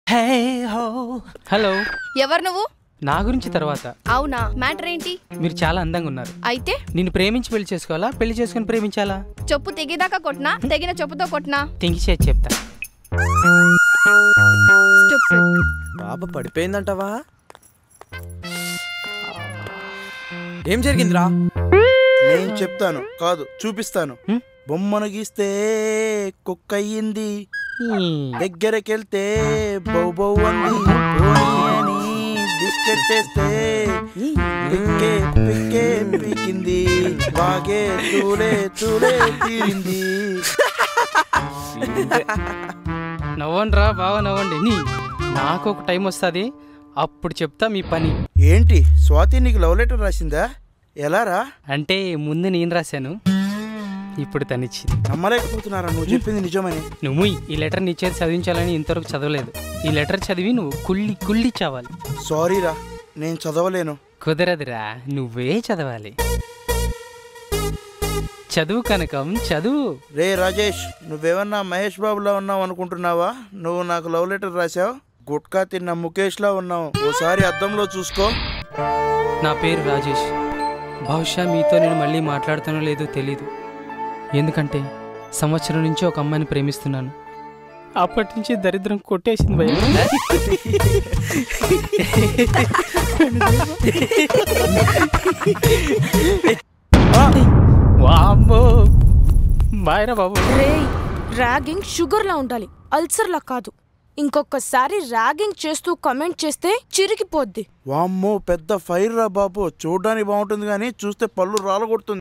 హే హో హలో ఎవరు నువ్వు నా గురించి తర్వాత అవునా మ్యాటర్ ఏంటి మీరు చాలా అందంగా ఉన్నారు అయితే నిన్ను ప్రేమించి పెళ్లి చేసుకోవాలా పెళ్లి చేసుకుని ప్రేమించాలా చెప్పు తెగేదాకా కొట్టినా తెగిన చెప్పుతో కొట్టినా తింగి చేసి చెప్తా Stupid. పాప పడిపోయిందంటవా ఏం జరిగిందిరా నేను చెప్తాను కాదు చూపిస్తాను హ్మ్? బొమ్మను గీస్తే కుక్క అయ్యింది ఈ, దగ్గరకెళ్తే బౌ బౌ అంది పోనీ అని బిస్కెట్ వేస్తే పిక్కే పిక్కే పీకింది బాగే తూలే తూలే తీరింది నవ్వండి రా బాగా నవ్వండి నీ నాకు ఒక టైం వస్తుంది అప్పుడు చెప్తా మీ పని ఏంటి స్వాతి నీకు లవ్ లెటర్ రాసిందా ఎలా రా అంటే ముందు నేను రాశాను ఇప్పుడు తనిచ్చింది నమ్మలేకపోతున్నారా నువ్వు చెప్పింది నిజమని నువ్వు ఈ లెటర్ నీ చేతి చదివించాలని ఇంతవరకు చదవలేదు ఈ లెటర్ చదివి నువ్వు కుళ్ళి కుళ్ళి చావాలి సారీ రా నేను చదవలేను కుదరదురా నువ్వే చదవాలి చదువు కనకం చదువు రే రాజేష్ నువ్వేమన్నా మహేష్ బాబులా ఉన్నావు అనుకుంటున్నావా నువ్వు నాకు లవ్ లెటర్ రాశావు గుట్కా తిన్న ముఖేష్లా ఉన్నావు ఓసారి అద్దంలో చూసుకో నా పేరు రాజేష్ బహుశా మీతో నేను మళ్ళీ మాట్లాడుతానో లేదో తెలీదు ఎందుకంటే సంవత్సరం నుంచి ఒక అమ్మాయిని ప్రేమిస్తున్నాను అప్పటి నుంచి దరిద్రం కొట్టేసింది భయ వామ్మో బాయ్రా బాబు రేయ్ ర్యాగింగ్ షుగర్ లా ఉండాలి అల్సర్ లా కాదు ఇంకొకసారి ర్యాగింగ్ చేస్తూ కమెంట్ చేస్తే చిరిగిపోద్ది వామ్మో పెద్ద ఫైర్ రా బాబు చూడడానికి బాగుంటుంది కానీ చూస్తే పళ్ళు రాలగొడుతుంది